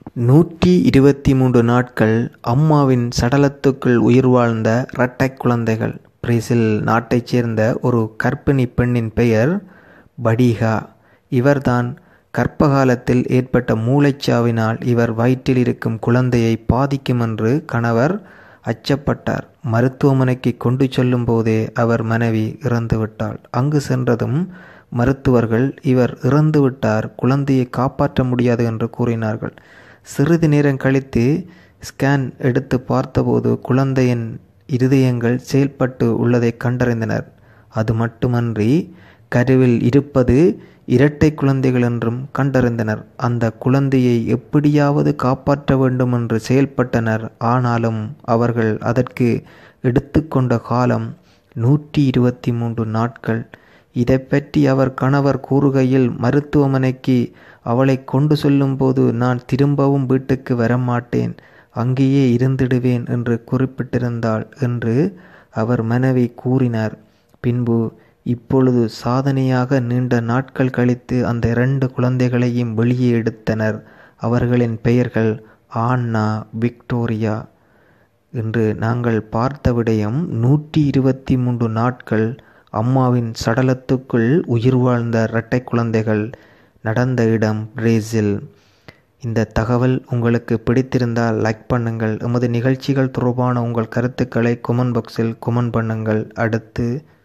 நூற்றி இருபத்தி மூன்று நாட்கள் அம்மாவின் சடலத்துக்குள் உயிர் வாழ்ந்த இரட்டைக் குழந்தைகள் பிரேசில் நாட்டைச் சேர்ந்த ஒரு கர்ப்பிணி பெண்ணின் பெயர் படிகா இவர்தான் கர்ப்பகாலத்தில் ஏற்பட்ட மூளைச்சாவினால் இவர் வயிற்றில் இருக்கும் குழந்தையை பாதிக்கும் என்று கணவர் அச்சப்பட்டார் மருத்துவமனைக்கு கொண்டு செல்லும் போதே அவர் மனைவி இறந்துவிட்டாள் அங்கு சென்றதும் மருத்துவர்கள் இவர் இறந்துவிட்டார் குழந்தையை காப்பாற்ற முடியாது என்று கூறினார்கள் சிறிது நேரம் கழித்து ஸ்கேன் எடுத்து பார்த்தபோது குழந்தையின் இருதயங்கள் செயல்பட்டு உள்ளதை கண்டறிந்தனர் அது மட்டுமன்றி கருவில் இருப்பது இரட்டை குழந்தைகள் என்றும் கண்டறிந்தனர் அந்த குழந்தையை எப்படியாவது காப்பாற்ற வேண்டும் என்று செயல்பட்டனர் ஆனாலும் அவர்கள் அதற்கு எடுத்துக்கொண்ட காலம் நூற்றி இருபத்தி மூன்று நாட்கள் இதை பற்றி அவர் கணவர் கூறுகையில் மருத்துவமனைக்கு அவளை கொண்டு செல்லும்போது நான் திரும்பவும் வீட்டுக்கு வரமாட்டேன் அங்கேயே இருந்திடுவேன் என்று குறிப்பிட்டிருந்தாள் என்று அவர் மனைவி கூறினார் பின்பு இப்பொழுது சாதனையாக நீண்ட நாட்கள் கழித்து அந்த இரண்டு குழந்தைகளையும் வெளியே எடுத்தனர் அவர்களின் பெயர்கள் ஆன்னா விக்டோரியா என்று நாங்கள் பார்த்த விடயம் நூற்றி இருபத்தி மூன்று நாட்கள் அம்மாவின் சடலத்துக்குள் உயிர் வாழ்ந்த இரட்டை குழந்தைகள் நடந்த இடம் பிரேசில் இந்த தகவல் உங்களுக்கு பிடித்திருந்தால் லைக் பண்ணுங்கள் எமது நிகழ்ச்சிகள் தொடர்பான உங்கள் கருத்துக்களை கொமன் பாக்ஸில் கொமன் பண்ணுங்கள் அடுத்து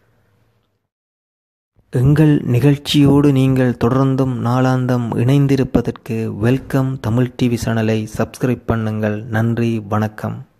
எங்கள் நிகழ்ச்சியோடு நீங்கள் தொடர்ந்தும் நாளாந்தம் இணைந்திருப்பதற்கு வெல்கம் தமிழ் டிவி சேனலை சப்ஸ்கிரைப் பண்ணுங்கள் நன்றி வணக்கம்